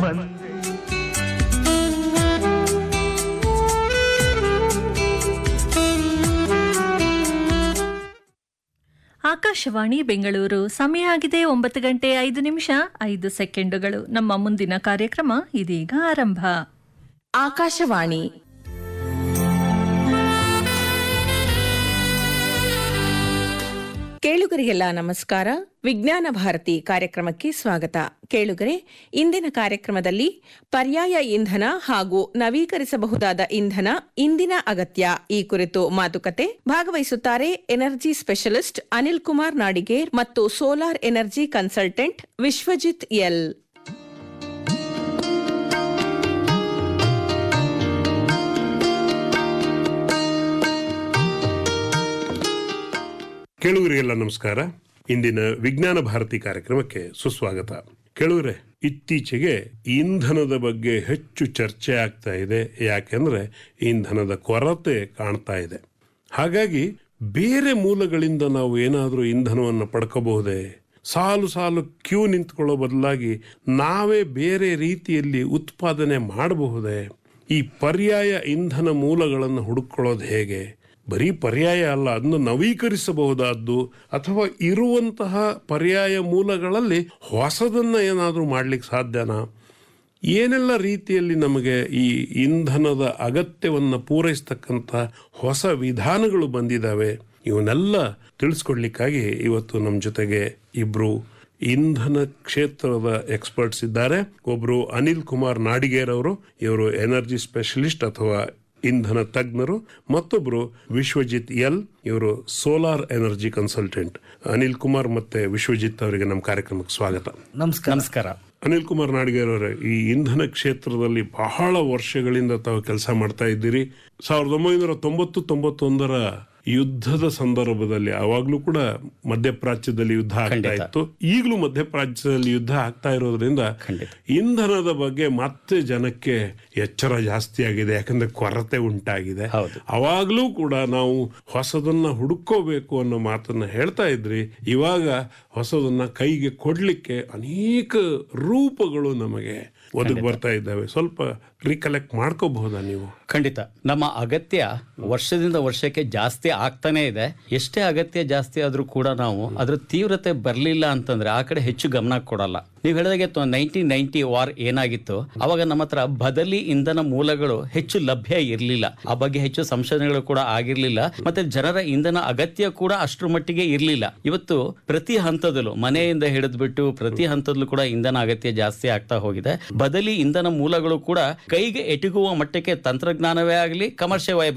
ಬಂದೆ ಆಕಾಶವಾಣಿ ಬೆಂಗಳೂರು ಸಮಯ ಆಗಿದೆ ಒಂಬತ್ತು ಗಂಟೆ ಐದು ನಿಮಿಷ ಐದು ಸೆಕೆಂಡುಗಳು ನಮ್ಮ ಮುಂದಿನ ಕಾರ್ಯಕ್ರಮ ಇದೀಗ ಆರಂಭ ಆಕಾಶವಾಣಿ ಕೇಳುಗರಿಗೆಲ್ಲ ನಮಸ್ಕಾರ ವಿಜ್ಞಾನ ಭಾರತಿ ಕಾರ್ಯಕ್ರಮಕ್ಕೆ ಸ್ವಾಗತ ಕೇಳುಗರೆ ಇಂದಿನ ಕಾರ್ಯಕ್ರಮದಲ್ಲಿ ಪರ್ಯಾಯ ಇಂಧನ ಹಾಗೂ ನವೀಕರಿಸಬಹುದಾದ ಇಂಧನ ಇಂದಿನ ಅಗತ್ಯ ಈ ಕುರಿತು ಮಾತುಕತೆ ಭಾಗವಹಿಸುತ್ತಾರೆ ಎನರ್ಜಿ ಸ್ಪೆಷಲಿಸ್ಟ್ ಅನಿಲ್ ಕುಮಾರ್ ನಾಡಿಗೇರ್ ಮತ್ತು solar energy consultant Vishwajit L ಕೇಳುಗರಿಗೆಲ್ಲ ನಮಸ್ಕಾರ ಇಂದಿನ ವಿಜ್ಞಾನ ಭಾರತಿ ಕಾರ್ಯಕ್ರಮಕ್ಕೆ ಸುಸ್ವಾಗತ ಕೇಳುಗರೆ ಇತ್ತೀಚೆಗೆ ಇಂಧನದ ಬಗ್ಗೆ ಹೆಚ್ಚು ಚರ್ಚೆ ಆಗ್ತಾ ಇದೆ ಯಾಕೆಂದ್ರೆ ಇಂಧನದ ಕೊರತೆ ಕಾಣ್ತಾ ಇದೆ ಹಾಗಾಗಿ ಬೇರೆ ಮೂಲಗಳಿಂದ ನಾವು ಏನಾದರೂ ಇಂಧನವನ್ನು ಪಡ್ಕೋಬಹುದೇ ಸಾಲು ಸಾಲು ಕ್ಯೂ ನಿಂತ್ಕೊಳ್ಳೋ ಬದಲಾಗಿ ನಾವೇ ಬೇರೆ ರೀತಿಯಲ್ಲಿ ಉತ್ಪಾದನೆ ಮಾಡಬಹುದೇ ಈ ಪರ್ಯಾಯ ಇಂಧನ ಮೂಲಗಳನ್ನು ಹುಡುಕೊಳ್ಳೋದು ಹೇಗೆ ಬರೀ ಪರ್ಯಾಯ ಅಲ್ಲ ಅದನ್ನು ನವೀಕರಿಸಬಹುದಾದ್ದು ಅಥವಾ ಇರುವಂತಹ ಪರ್ಯಾಯ ಮೂಲಗಳಲ್ಲಿ ಹೊಸದನ್ನ ಏನಾದರೂ ಮಾಡ್ಲಿಕ್ಕೆ ಸಾಧ್ಯನಾ ಏನೆಲ್ಲ ರೀತಿಯಲ್ಲಿ ನಮಗೆ ಈ ಇಂಧನದ ಅಗತ್ಯವನ್ನು ಪೂರೈಸ್ತಕ್ಕಂಥ ಹೊಸ ವಿಧಾನಗಳು ಬಂದಿದ್ದಾವೆ ಇವನ್ನೆಲ್ಲ ತಿಳಿಸ್ಕೊಡ್ಲಿಕ್ಕಾಗಿ ಇವತ್ತು ನಮ್ಮ ಜೊತೆಗೆ ಇಬ್ರು ಇಂಧನ ಕ್ಷೇತ್ರದ ಎಕ್ಸ್ಪರ್ಟ್ಸ್ ಇದ್ದಾರೆ ಒಬ್ರು ಅನಿಲ್ ಕುಮಾರ್ ನಾಡಿಗೇರ್ ಅವರು ಇವರು ಎನರ್ಜಿ ಸ್ಪೆಷಲಿಸ್ಟ್ ಅಥವಾ ಇಂಧನ ತಜ್ಞರು ಮತ್ತೊಬ್ರು ವಿಶ್ವಜಿತ್ ಎಲ್ ಇವರು solar energy consultant Anil Kumar ಮತ್ತೆ ವಿಶ್ವಜಿತ್ ಅವರಿಗೆ ನಮ್ಮ ಕಾರ್ಯಕ್ರಮಕ್ಕೆ ಸ್ವಾಗತ ನಮಸ್ಕಾರ ನಮಸ್ಕಾರ ಅನಿಲ್ ಕುಮಾರ್ ನಾಡಿಗೇರ್ ಅವರೇ ಈ ಇಂಧನ ಕ್ಷೇತ್ರದಲ್ಲಿ ಬಹಳ ವರ್ಷಗಳಿಂದ ತಾವು ಕೆಲಸ ಮಾಡ್ತಾ ಇದ್ದೀರಿ ಸಾವಿರದ ಒಂಬೈನೂರ ತೊಂಬತ್ತು ತೊಂಬತ್ತೊಂದರ ಯುದ್ಧದ ಸಂದರ್ಭದಲ್ಲಿ ಅವಾಗ್ಲೂ ಕೂಡ ಮಧ್ಯಪ್ರಾಚ್ಯದಲ್ಲಿ ಯುದ್ಧ ಆಗ್ತಾ ಇತ್ತು ಈಗಲೂ ಮಧ್ಯಪ್ರಾಚ್ಯದಲ್ಲಿ ಯುದ್ಧ ಆಗ್ತಾ ಇರೋದ್ರಿಂದ ಇಂಧನದ ಬಗ್ಗೆ ಮತ್ತೆ ಜನಕ್ಕೆ ಎಚ್ಚರ ಜಾಸ್ತಿ ಆಗಿದೆ ಯಾಕಂದ್ರೆ ಕೊರತೆ ಉಂಟಾಗಿದೆ ಅವಾಗ್ಲೂ ಕೂಡ ನಾವು ಹೊಸದನ್ನ ಹುಡುಕೋಬೇಕು ಅನ್ನೋ ಮಾತನ್ನ ಹೇಳ್ತಾ ಇದ್ರಿ ಇವಾಗ ಹೊಸದನ್ನ ಕೈಗೆ ಕೊಡ್ಲಿಕ್ಕೆ ಅನೇಕ ರೂಪಗಳು ನಮಗೆ ಒದಗಿ ಬರ್ತಾ ಇದ್ದಾವೆ ಸ್ವಲ್ಪ ರಿಕಲೆಕ್ಟ್ ಮಾಡ್ಕೋಬಹುದಾ ನೀವು ಖಂಡಿತ ನಮ್ಮ ಅಗತ್ಯ ವರ್ಷದಿಂದ ವರ್ಷಕ್ಕೆ ಜಾಸ್ತಿ ಆಗ್ತಾನೆ ಇದೆ ಎಷ್ಟೇ ಅಗತ್ಯ ಜಾಸ್ತಿ ಆದ್ರೂ ಕೂಡ ನಾವು ಅದ್ರ ತೀವ್ರತೆ ಬರಲಿಲ್ಲ ಅಂತಂದ್ರೆ ಆ ಕಡೆ ಹೆಚ್ಚು ಗಮನ ಕೊಡಲ್ಲ ನೀವು ಹೇಳಿದಾಗೆ ನೈನ್ಟೀನ್ ನೈನ್ಟಿ ವಾರ್ ಏನಾಗಿತ್ತು ಅವಾಗ ನಮ್ಮ ಹತ್ರ ಬದಲಿ ಇಂಧನ ಮೂಲಗಳು ಹೆಚ್ಚು ಲಭ್ಯ ಇರಲಿಲ್ಲ ಆ ಬಗ್ಗೆ ಹೆಚ್ಚು ಸಂಶೋಧನೆಗಳು ಕೂಡ ಆಗಿರ್ಲಿಲ್ಲ ಮತ್ತೆ ಜನರ ಇಂಧನ ಅಗತ್ಯ ಕೂಡ ಅಷ್ಟರ ಮಟ್ಟಿಗೆ ಇರಲಿಲ್ಲ ಇವತ್ತು ಪ್ರತಿ ಹಂತದಲ್ಲೂ ಮನೆಯಿಂದ ಹಿಡಿದ್ಬಿಟ್ಟು ಪ್ರತಿ ಹಂತದಲ್ಲೂ ಕೂಡ ಇಂಧನ ಅಗತ್ಯ ಜಾಸ್ತಿ ಆಗ್ತಾ ಹೋಗಿದೆ ಬದಲಿ ಇಂಧನ ಮೂಲಗಳು ಕೂಡ ಕೈಗೆ ಎಟುಕುವ ಮಟ್ಟಕ್ಕೆ ತಂತ್ರಜ್ಞಾನವೇ ಆಗಲಿ ಕಮರ್ಷಿಯಲ್